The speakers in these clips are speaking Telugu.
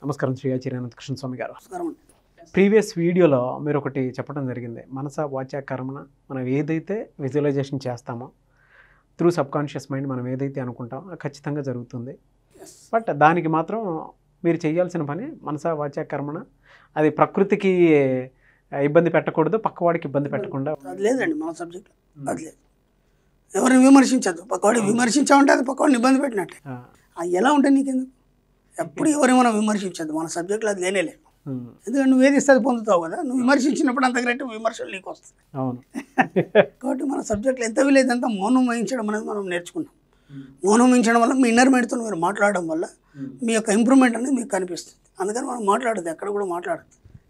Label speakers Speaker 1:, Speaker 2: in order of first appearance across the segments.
Speaker 1: నమస్కారం శ్రీ ఆచార్య కృష్ణ స్వామి గారు
Speaker 2: నమస్కారం అండి
Speaker 1: ప్రీవియస్ వీడియోలో మీరు ఒకటి చెప్పడం జరిగింది మనస వాచ కర్మన మనం ఏదైతే విజువలైజేషన్ చేస్తామో త్రూ సబ్ కాన్షియస్ మైండ్ మనం ఏదైతే అనుకుంటామో అది ఖచ్చితంగా జరుగుతుంది
Speaker 2: ఎస్
Speaker 1: బట్ దానికి మాత్రం మీరు చేయాల్సిన పని మనస వాచ కర్మన అది ప్రకృతికి ఇబ్బంది పెట్టకూడదు పక్కవాడికి ఇబ్బంది పెట్టకుండా
Speaker 2: అది లేదండి మన సబ్జెక్ట్ అది లేదు ఎవరిని విమర్శించద్దు పక్కవాడిని విమర్శించామంటే అది పక్కవాడిని ఇబ్బంది పెట్టినట్టే
Speaker 1: ఆ,
Speaker 2: అది ఎలా ఉంటుంది నీకెందుకు ఎప్పుడు ఎవరిని మనం విమర్శించద్దు మన సబ్జెక్ట్లో అది లేనే లేదు
Speaker 1: ఉమ్,
Speaker 2: ఎందుకంటే నువ్వు ఏది ఇస్తే అది పొందుతావు కదా నువ్వు విమర్శించినప్పుడు అంత గ్రేట్ విమర్శలు నీకు వస్తాయి
Speaker 1: అవును
Speaker 2: కాబట్టి మన సబ్జెక్ట్లో ఎంత వీలేదంతా మౌనం వహించడం అనేది మనం నేర్చుకున్నాం మౌనం వహించడం వల్ల మీ ఇన్నర్ మైండ్తో మీరు మాట్లాడడం వల్ల మీ యొక్క ఇంప్రూవ్మెంట్ అనేది మీకు కనిపిస్తుంది అందుకని మనం మాట్లాడదు ఎక్కడ కూడా మాట్లాడదు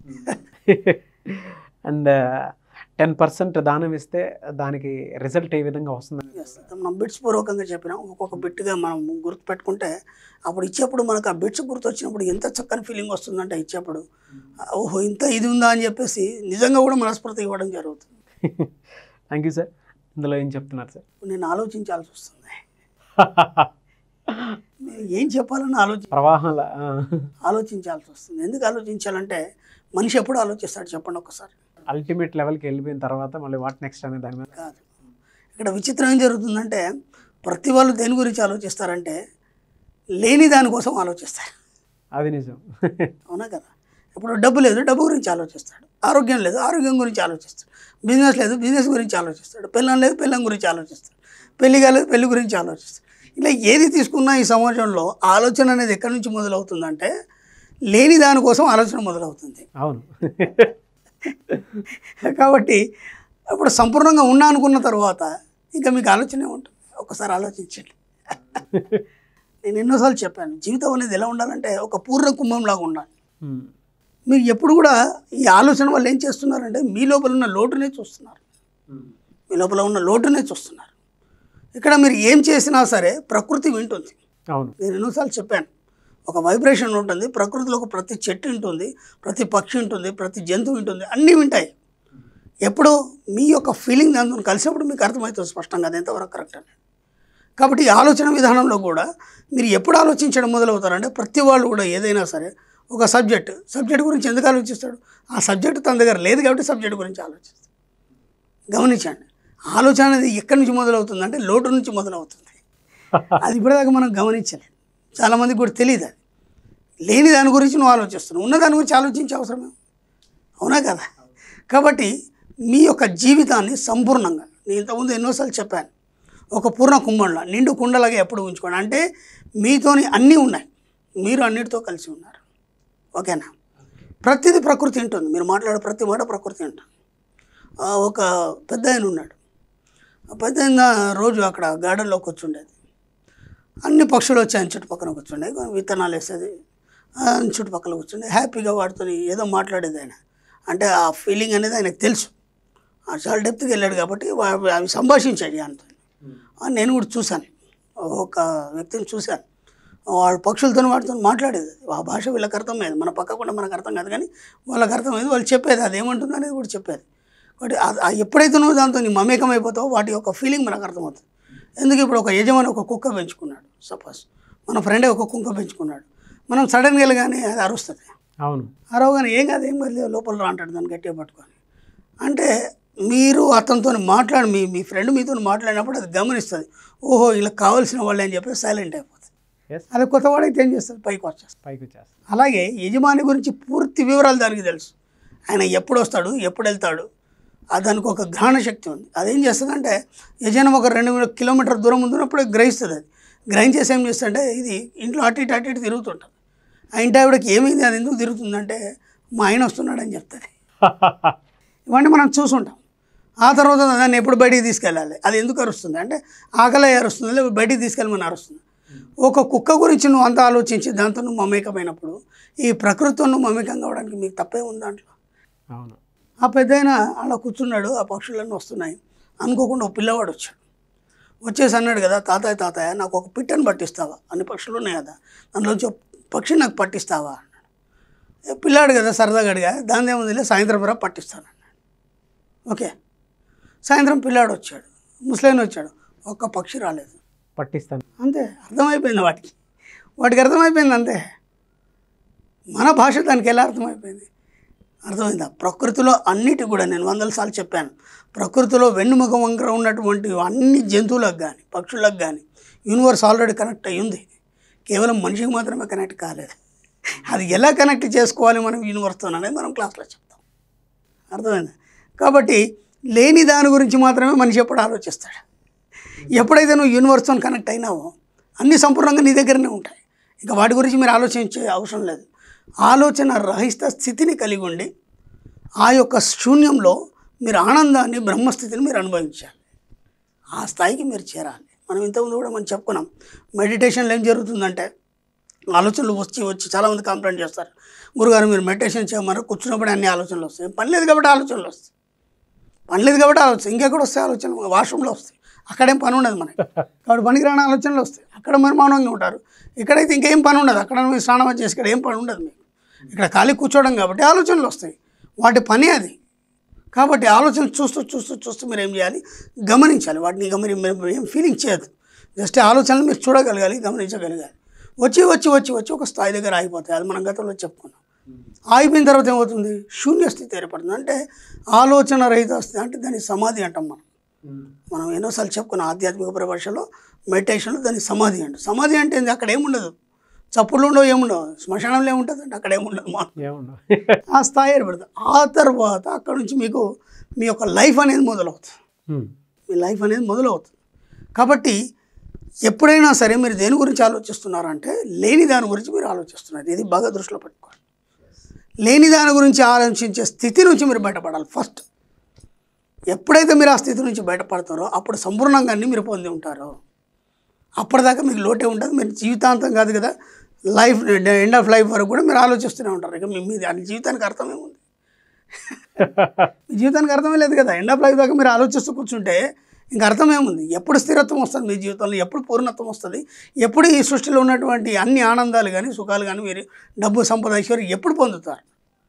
Speaker 1: అండ్ టెన్ పర్సెంట్ దానం ఇస్తే దానికి రిజల్ట్ ఏ విధంగా వస్తుంది
Speaker 2: ఎస్ మనం బిట్స్ పూర్వకంగా చెప్పినాం ఒక్కొక్క బిట్గా మనం గుర్తు పెట్టుకుంటే అప్పుడు ఇచ్చేప్పుడు మనకు ఆ బిట్స్ గుర్తు వచ్చినప్పుడు ఎంత చక్కని ఫీలింగ్ వస్తుందంటే ఇచ్చేప్పుడు ఓహో ఇంత ఇది ఉందా అని చెప్పేసి నిజంగా కూడా మనస్ఫూర్తి ఇవ్వడం జరుగుతుంది
Speaker 1: థ్యాంక్ యూ సార్ ఇందులో ఏం చెప్తున్నారు సార్
Speaker 2: నేను ఆలోచించాల్సి వస్తుంది నేను ఏం చెప్పాలని ఆలోచి
Speaker 1: ప్రవాహాల ఆ,
Speaker 2: ఆలోచించాల్సి వస్తుంది ఎందుకు ఆలోచించాలంటే మనిషి ఎప్పుడు ఆలోచిస్తాడు చెప్పండి ఒకసారి
Speaker 1: అల్టిమేట్ లెవెల్కి వెళ్ళిపోయిన తర్వాత మళ్ళీ వాట్ నెక్స్ట్ అనే దాని మీద
Speaker 2: కాదు ఇక్కడ విచిత్రం ఏం జరుగుతుందంటే ప్రతి వాళ్ళు దేని గురించి ఆలోచిస్తారంటే లేని దానికోసం ఆలోచిస్తారు
Speaker 1: అది నిజం
Speaker 2: అవునా కదా ఇప్పుడు డబ్బు లేదు డబ్బు గురించి ఆలోచిస్తాడు ఆరోగ్యం లేదు ఆరోగ్యం గురించి ఆలోచిస్తాడు బిజినెస్ లేదు బిజినెస్ గురించి ఆలోచిస్తాడు పెళ్ళం లేదు పెళ్ళం గురించి ఆలోచిస్తాడు పెళ్లి కాలేదు పెళ్లి గురించి ఆలోచిస్తాడు ఇలా ఏది తీసుకున్నా ఈ సమాజంలో ఆలోచన అనేది ఎక్కడి నుంచి మొదలవుతుందంటే లేని దానికోసం ఆలోచన మొదలవుతుంది
Speaker 1: అవును
Speaker 2: కాబట్టి ఇప్పుడు సంపూర్ణంగా ఉన్నా అనుకున్న తర్వాత ఇంకా మీకు ఆలోచనే ఉంటుంది ఒకసారి ఆలోచించండి నేను ఎన్నోసార్లు చెప్పాను జీవితం అనేది ఎలా ఉండాలంటే ఒక పూర్ణ కుంభంలాగా ఉండాలి
Speaker 1: ఉమ్,
Speaker 2: మీరు ఎప్పుడు కూడా ఈ ఆలోచన వల్ల ఏం చేస్తున్నారంటే మీ లోపల ఉన్న లోటునే చూస్తున్నారు మీ లోపల ఉన్న లోటునే చూస్తున్నారు ఇక్కడ మీరు ఏం చేసినా సరే ప్రకృతి వింటుంది
Speaker 1: అవును
Speaker 2: నేను ఎన్నోసార్లు చెప్పాను ఒక వైబ్రేషన్ ఉంటుంది ప్రకృతిలో ఒక ప్రతి చెట్టు ఉంటుంది ప్రతి పక్షి ఉంటుంది ప్రతి జంతువు ఉంటుంది అన్నీ వింటాయి ఎప్పుడు మీ యొక్క ఫీలింగ్ దాంతో కలిసినప్పుడు మీకు అర్థమవుతుంది స్పష్టంగా అది ఎంతవరకు కరెక్ట్ అని కాబట్టి ఈ ఆలోచన విధానంలో కూడా మీరు ఎప్పుడు ఆలోచించడం మొదలవుతారంటే ప్రతి వాళ్ళు కూడా ఏదైనా సరే ఒక సబ్జెక్ట్ సబ్జెక్ట్ గురించి ఎందుకు ఆలోచిస్తాడు ఆ సబ్జెక్ట్ తన దగ్గర లేదు కాబట్టి సబ్జెక్ట్ గురించి ఆలోచిస్తాడు గమనించండి ఆలోచన అనేది ఎక్కడి నుంచి మొదలవుతుంది అంటే లోటు నుంచి మొదలవుతుంది అది ఇప్పటిదాకా మనం గమనించలేదు చాలామందికి కూడా తెలియదు అది లేని దాని గురించి నువ్వు ఆలోచిస్తున్నావు ఉన్న దాని గురించి ఆలోచించే అవసరమే అవునా కదా కాబట్టి మీ యొక్క జీవితాన్ని సంపూర్ణంగా నేను ఇంతకుముందు ఎన్నోసార్లు చెప్పాను ఒక పూర్ణ కుంభంలో నిండు కుండలాగా ఎప్పుడు ఉంచుకోండి అంటే మీతోని అన్నీ ఉన్నాయి మీరు అన్నిటితో కలిసి ఉన్నారు ఓకేనా ప్రతిదీ ప్రకృతి ఉంటుంది మీరు మాట్లాడే ప్రతి మాట ప్రకృతి ఉంటుంది ఆ, ఒక పెద్ద ఆయన ఉన్నాడు ఆ పెద్ద ఆయన రోజు అక్కడ గార్డెన్లో కూర్చుండేది అన్ని పక్షులు వచ్చి ఆయన చుట్టుపక్కల కూర్చుండే విత్తనాలు వేసేది ఆయన చుట్టుపక్కల కూర్చుండే హ్యాపీగా వాడుతో ఏదో మాట్లాడేది ఆయన అంటే ఆ ఫీలింగ్ అనేది ఆయనకు తెలుసు ఆ చాలా డెప్త్కి వెళ్ళాడు కాబట్టి వా- అవి సంభాషించాడు ఆయనతో ఆ, నేను కూడా చూశాను ఒక వ్యక్తిని చూశాను వాళ్ళ పక్షులతో వాటితో మాట్లాడేది ఆ భాష వీళ్ళకి అర్థమయ్యేది మన పక్క కూడా మనకు అర్థం కాదు కానీ వాళ్ళకి అర్థమయ్యేది వాళ్ళు చెప్పేది అది ఏమంటుంది అనేది కూడా చెప్పేది కాబట్టి అది- ఆ ఎప్పుడైతే నువ్వు దాంతో నీ మమేకం అయిపోతావో వాటి యొక్క ఫీలింగ్ మనకు అర్థమవుతుంది ఎందుకు ఇప్పుడు ఒక యజమాని ఒక కుక్క పెంచుకున్నాడు సపోజ్ మన ఫ్రెండే ఒక కుక్క పెంచుకున్నాడు మనం సడన్గా వెళ్ళగానే అది అరుస్తుంది
Speaker 1: అవును
Speaker 2: అరవగానే ఏం కాదు ఏం కాదు లోపల రా అంటాడు దాన్ని గట్టిగా పట్టుకొని అంటే మీరు అతనితో మాట్లాడి మీ మీ ఫ్రెండ్ మీతో మాట్లాడినప్పుడు అది గమనిస్తుంది ఓహో ఇలా కావాల్సిన వాళ్ళే అని చెప్పి సైలెంట్ అయిపోతుంది
Speaker 1: ఎస్
Speaker 2: అది కొత్తవాడైతే ఏం చేస్తుంది పైకి వచ్చేస్తుంది
Speaker 1: పైకి వచ్చేస్తా
Speaker 2: అలాగే యజమాని గురించి పూర్తి వివరాలు దానికి తెలుసు ఆయన ఎప్పుడు వస్తాడు ఎప్పుడు వెళ్తాడు ఆ దానికి ఒక గ్రహణ శక్తి ఉంది అదేం చేస్తుందంటే యజమాని ఒక రెండు మూడు కిలోమీటర్ దూరం ఉన్నప్పుడు గ్రహిస్తుంది అది గ్రహించేసి ఏం చేస్తుందంటే ఇది ఇంట్లో అటు ఇటు అటు ఇటు తిరుగుతుంటుంది ఆ ఇంటి ఆవిడకి ఏమైంది అది ఎందుకు తిరుగుతుందంటే మా ఆయన వస్తున్నాడని చెప్తుంది ఇవన్నీ మనం చూసుంటాం ఆ తర్వాత దాన్ని ఎప్పుడు బయటికి తీసుకెళ్ళాలి అది ఎందుకు అరుస్తుంది అంటే ఆకలి అరుస్తుంది లేదా బయటికి తీసుకెళ్ళమని అరుస్తుంది ఒక కుక్క గురించి నువ్వు అంత ఆలోచించి దాంతో నువ్వు మమేకమైనప్పుడు ఈ ప్రకృతితో నువ్వు మమేకం కావడానికి మీకు తప్పే ఉంది దాంట్లో
Speaker 1: అవును
Speaker 2: ఆ పెద్దాయన అలా కూర్చున్నాడు ఆ పక్షులన్నీ వస్తున్నాయి అనుకోకుండా ఒక పిల్లవాడు వచ్చాడు వచ్చేసి అన్నాడు కదా తాతయ్య తాతయ్య నాకు ఒక పిట్టని పట్టిస్తావా అన్ని పక్షులు ఉన్నాయి కదా దానిలోంచి ఒక పక్షి నాకు పట్టిస్తావా అన్నాడు ఏ పిల్లాడు కదా సరదాగా అడిగా దాని ఏముందిలే సాయంత్రం రా పట్టిస్తాను అన్నాడు ఓకే సాయంత్రం పిల్లాడు వచ్చాడు ముసలైన వచ్చాడు ఒక్క పక్షి రాలేదు
Speaker 1: పట్టిస్తాను
Speaker 2: అంతే అర్థమైపోయింది వాటికి వాటికి అర్థమైపోయింది అంతే మన భాష దానికి ఎలా అర్థమైపోయింది అర్థమైందా ప్రకృతిలో అన్నిటి కూడా నేను వందల సార్లు చెప్పాను ప్రకృతిలో వెన్నుముఖ వంకర ఉన్నటువంటి అన్ని జంతువులకు కానీ పక్షులకు కానీ యూనివర్స్ ఆల్రెడీ కనెక్ట్ అయ్యి ఉంది కేవలం మనిషికి మాత్రమే కనెక్ట్ కాలేదు అది ఎలా కనెక్ట్ చేసుకోవాలి మనం యూనివర్స్తో అనేది మనం క్లాస్లో చెప్తాం అర్థమైందా కాబట్టి లేని దాని గురించి మాత్రమే మనిషి ఎప్పుడు ఆలోచిస్తాడు ఎప్పుడైతే నువ్వు యూనివర్స్తో కనెక్ట్ అయినావో అన్నీ సంపూర్ణంగా నీ దగ్గరనే ఉంటాయి ఇంకా వాటి గురించి మీరు ఆలోచించే అవసరం లేదు ఆలోచన రహిత స్థితిని కలిగి ఉండి ఆ యొక్క శూన్యంలో మీరు ఆనందాన్ని బ్రహ్మస్థితిని మీరు అనుభవించాలి ఆ స్థాయికి మీరు చేరాలి మనం ఇంతకుముందు కూడా మనం చెప్పుకున్నాం మెడిటేషన్లో ఏం జరుగుతుందంటే ఆలోచనలు వచ్చి వచ్చి చాలామంది కంప్లైంట్ చేస్తారు గురుగారు మీరు మెడిటేషన్ చేయమన్నారు కూర్చున్నప్పుడు అన్ని ఆలోచనలు వస్తాయి పని లేదు కాబట్టి ఆలోచనలు వస్తాయి పని లేదు కాబట్టి ఆలోచన ఇంకెక్కడ వస్తాయి ఆలోచనలు వాష్రూమ్లో వస్తాయి అక్కడేం పని ఉండదు మనకి కాబట్టి పనికిరాని ఆలోచనలు వస్తాయి అక్కడ మరి మౌనంగా ఉంటారు ఇక్కడైతే ఇంకేం పని ఉండదు అక్కడ మీరు స్నానం చేసి ఇక్కడ ఏం పని ఉండదు మీకు ఇక్కడ ఖాళీ కూర్చోవడం కాబట్టి ఆలోచనలు వస్తాయి వాటి పని అది కాబట్టి ఆలోచన చూస్తూ చూస్తూ చూస్తూ మీరు ఏం చేయాలి గమనించాలి వాటిని గమని మీరు ఏం ఫీలింగ్ చేయదు జస్ట్ ఆలోచనలు మీరు చూడగలగాలి గమనించగలగాలి వచ్చి వచ్చి వచ్చి వచ్చి ఒక స్థాయి దగ్గర ఆగిపోతాయి అది మనం గతంలో చెప్పుకున్నాం ఆగిపోయిన తర్వాత ఏమవుతుంది శూన్య స్థితి ఏర్పడుతుంది అంటే ఆలోచన రహిత స్థితి అంటే దాన్ని సమాధి అంటాం మనం మనం ఎన్నోసార్లు చెప్పుకున్నాం ఆధ్యాత్మిక పరిభాషలో మెడిటేషన్లో దాన్ని సమాధి అంట సమాధి అంటే ఏంది? అక్కడ ఏముండదు చప్పుళ్ళు ఉండవు ఏముండవు శ్మశానంలో ఏముంటుంది అంటే అక్కడ ఏముండదు మా
Speaker 1: ఏమన్నా
Speaker 2: ఆ స్థాయి ఏర్పడుతుంది ఆ తర్వాత అక్కడ నుంచి మీకు మీ యొక్క లైఫ్ అనేది మొదలవుతుంది మీ లైఫ్ అనేది మొదలవుతుంది కాబట్టి ఎప్పుడైనా సరే మీరు దేని గురించి ఆలోచిస్తున్నారంటే లేని దాని గురించి మీరు ఆలోచిస్తున్నారు ఇది బాగా దృష్టిలో పెట్టుకోవాలి లేని దాని గురించి ఆలోచించే స్థితి నుంచి మీరు బయటపడాలి ఫస్ట్ ఎప్పుడైతే మీరు ఆ స్థితి నుంచి బయటపడతారో అప్పుడు సంపూర్ణంగా అన్ని మీరు పొంది ఉంటారు అప్పటిదాకా మీకు లోటే ఉంటుంది మీరు జీవితాంతం కాదు కదా లైఫ్ ఎండ్ ఆఫ్ లైఫ్ వరకు కూడా మీరు ఆలోచిస్తూనే ఉంటారు ఇక మీ మీద అది జీవితానికి అర్థమేముంది మీ జీవితానికి అర్థమే లేదు కదా ఎండ్ ఆఫ్ లైఫ్ దాకా మీరు ఆలోచిస్తూ కూర్చుంటే ఇంకా అర్థమేముంది ఎప్పుడు స్థిరత్వం వస్తుంది మీ జీవితంలో ఎప్పుడు పూర్ణత్వం వస్తుంది ఎప్పుడు ఈ సృష్టిలో ఉన్నటువంటి అన్ని ఆనందాలు కానీ సుఖాలు కానీ మీరు డబ్బు సంపద ఐశ్వర్యం ఎప్పుడు పొందుతారు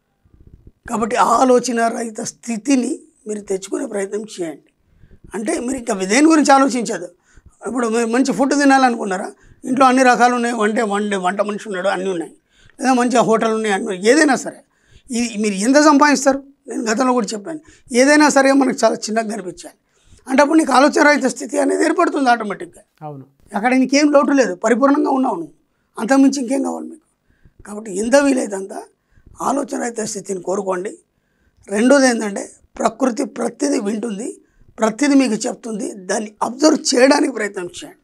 Speaker 2: కాబట్టి ఆలోచన రహిత స్థితిని మీరు తెచ్చుకునే ప్రయత్నం చేయండి అంటే మీరు ఇంకా దేని గురించి ఆలోచించదు ఇప్పుడు మీరు మంచి ఫుడ్ తినాలనుకున్నారా ఇంట్లో అన్ని రకాలు ఉన్నాయి వంటే వండే వంట మనిషి ఉన్నాడు అన్నీ ఉన్నాయి లేదా మంచి హోటల్ ఉన్నాయి అన్నీ ఉన్నాయి. ఏదైనా సరే ఇది మీరు ఎంత సంపాదిస్తారు నేను గతంలో కూడా చెప్పాను ఏదైనా సరే మనకు చాలా చిన్నగా కనిపించాలి అంటే అప్పుడు నీకు ఆలోచన రహిత స్థితి అనేది ఏర్పడుతుంది ఆటోమేటిక్గా
Speaker 1: అవును
Speaker 2: అక్కడ నీకేం లోటు లేదు పరిపూర్ణంగా ఉన్నావు నువ్వు అంతకుమించి ఇంకేం కావాలి మీకు కాబట్టి ఎంత వీలైతే అంత ఆలోచన రహిత స్థితిని కోరుకోండి రెండోది ఏంటంటే ప్రకృతి ప్రతిదీ వింటుంది ప్రతిదీ మీకు చెప్తుంది దాన్ని అబ్జర్వ్ చేయడానికి ప్రయత్నం చేయండి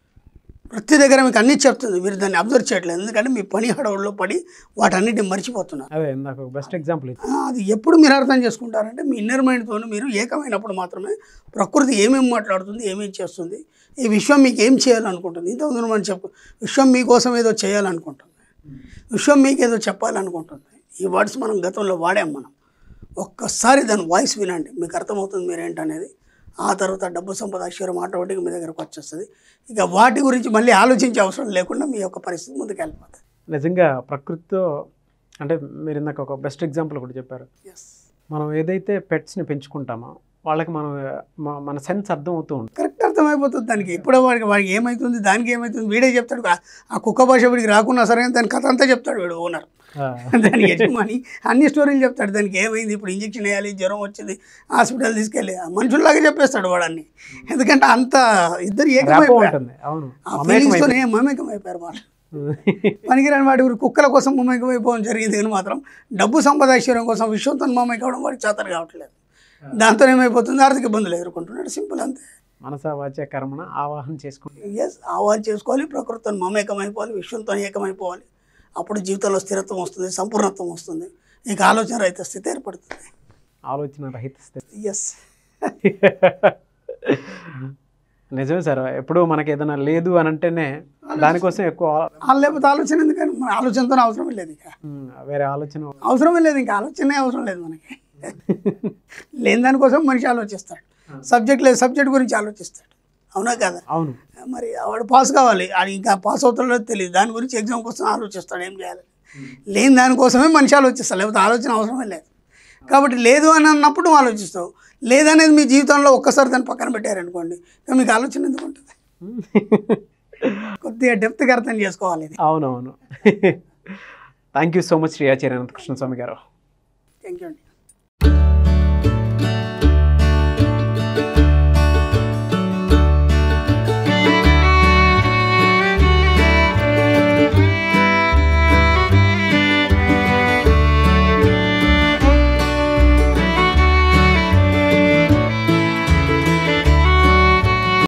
Speaker 2: ప్రతి దగ్గర మీకు అన్నీ చెప్తుంది మీరు దాన్ని అబ్జర్వ్ చేయట్లేదు ఎందుకంటే మీ పని హడవుల్లో పడి వాటన్నిటిని మర్చిపోతున్నారు
Speaker 1: అదే నాకు ఒక బెస్ట్ ఎగ్జాంపుల్ ఇది
Speaker 2: ఆ, అది ఎప్పుడు మీరు అర్థం చేసుకుంటారంటే మీ ఇన్నర్ మైండ్తో మీరు ఏకమైనప్పుడు మాత్రమే ప్రకృతి ఏమేమి మాట్లాడుతుంది ఏమేమి చేస్తుంది ఈ విశ్వం మీకు ఏం చేయాలనుకుంటుంది ఇంతకుముందు మనం చెప్పు విశ్వం మీకోసం ఏదో చేయాలనుకుంటుంది విశ్వం మీకు ఏదో చెప్పాలనుకుంటుంది ఈ వర్డ్స్ మనం గతంలో వాడాం మనం ఒక్కసారి దాని వాయిస్ వినండి మీకు అర్థమవుతుంది మీరేంటనేది ఆ తర్వాత డబ్బు సంపద ఐశ్వర్యం ఆటోమేటిక్ మీ దగ్గరకు వచ్చేస్తుంది ఇక వాటి గురించి మళ్ళీ ఆలోచించే అవసరం లేకుండా మీ యొక్క పరిస్థితి ముందుకు వెళ్ళిపోతుంది
Speaker 1: నిజంగా ప్రకృతితో అంటే మీరు ఇందాక ఒక బెస్ట్ ఎగ్జాంపుల్ కూడా చెప్పారు
Speaker 2: ఎస్
Speaker 1: మనం ఏదైతే పెట్స్ని పెంచుకుంటామో వాళ్ళకి మనం మ- మన సెన్స్ అర్థం అవుతూ ఉంటుంది
Speaker 2: కరెక్ట్ అర్థమైపోతుంది దానికి ఎప్పుడో వాడికి వాడికి ఏమవుతుంది దానికి ఏమవుతుంది వీడే చెప్తాడు ఆ- ఆ కుక్క భాష వీడికి రాకున్నా సరే దాని కథ అంతా చెప్తాడు వీడు ఓనర్
Speaker 1: ఆ,
Speaker 2: దానికి యజమాని అన్ని స్టోరీలు చెప్తాడు దానికి ఏమైంది ఇప్పుడు ఇంజక్షన్ వేయాలి జ్వరం వచ్చింది హాస్పిటల్ తీసుకెళ్ళి ఆ మనుషుల్లాగా చెప్పేస్తాడు వాడన్ని ఎందుకంటే అంత ఇద్దరు
Speaker 1: rapport
Speaker 2: ఏకమైపోయారు
Speaker 1: ఉంటుంది అవును
Speaker 2: ఆ ఫీలింగ్స్తో మమేకం అయిపోయారు వాళ్ళు పనికిరాని వాడి ఊరు కుక్కల కోసం మమేకం అయిపోవడం జరిగింది కానీ మాత్రం డబ్బు సంపద ఐశ్వర్యం కోసం విశ్వంతో మమేకం అవడం వాడికి చేతలు కావట్లేదు దాంతో ఏమైపోతుంది ఆర్థిక ఇబ్బందులు ఎదుర్కొంటున్నాడు సింపుల్ అంతే
Speaker 1: మనస వాచ కర్మణ ఆవాహన చేసుకుంటాం
Speaker 2: ఎస్ ఆవాలు చేసుకోవాలి ప్రకృతితో మమేకం అయిపోవాలి విశ్వంతో ఏకమైపోవాలి అప్పుడు జీవితంలో స్థిరత్వం వస్తుంది సంపూర్ణత్వం వస్తుంది ఇక ఆలోచన రహిత స్థితి ఏర్పడుతుంది
Speaker 1: ఆలోచన రహిత స్థితి
Speaker 2: ఎస్
Speaker 1: నిజమే సార్ ఎప్పుడు మనకి ఏదైనా లేదు అని అంటేనే దానికోసం ఎక్కువ ఆ-
Speaker 2: లేకపోతే ఆలోచన ఎందుకని మన ఆలోచనతో అవసరమే లేదు ఇక
Speaker 1: ఉమ్, వేరే ఆలోచన
Speaker 2: అవసరమే లేదు ఇంకా ఆలోచనే అవసరం లేదు మనకి లేని దానికోసం మనిషి ఆలోచిస్తాడు సబ్జెక్ట్ లేదు సబ్జెక్ట్ గురించి ఆలోచిస్తాడు అవునా కదా
Speaker 1: అవును
Speaker 2: మరి వాడు పాస్ కావాలి అది ఇంకా పాస్ అవుతాడో తెలియదు దాని గురించి ఎగ్జామ్ కోసం ఆలోచిస్తాడు ఏం చేయాలి లేని దానికోసమే మనిషి ఆలోచిస్తాడు లేకపోతే ఆలోచన అవసరమే లేదు కాబట్టి లేదు అని అన్నప్పుడు నువ్వు ఆలోచిస్తావు లేదనేది మీ జీవితంలో ఒక్కసారి దాన్ని పక్కన పెట్టారనుకోండి ఇంకా మీకు ఆలోచన ఎందుకు ఉంటుంది కొద్దిగా డెప్త్గా అర్థం చేసుకోవాలి ఇది
Speaker 1: అవునవును thank you so much Shri Acharya Anantakrishna Swami garu
Speaker 2: thank you అండి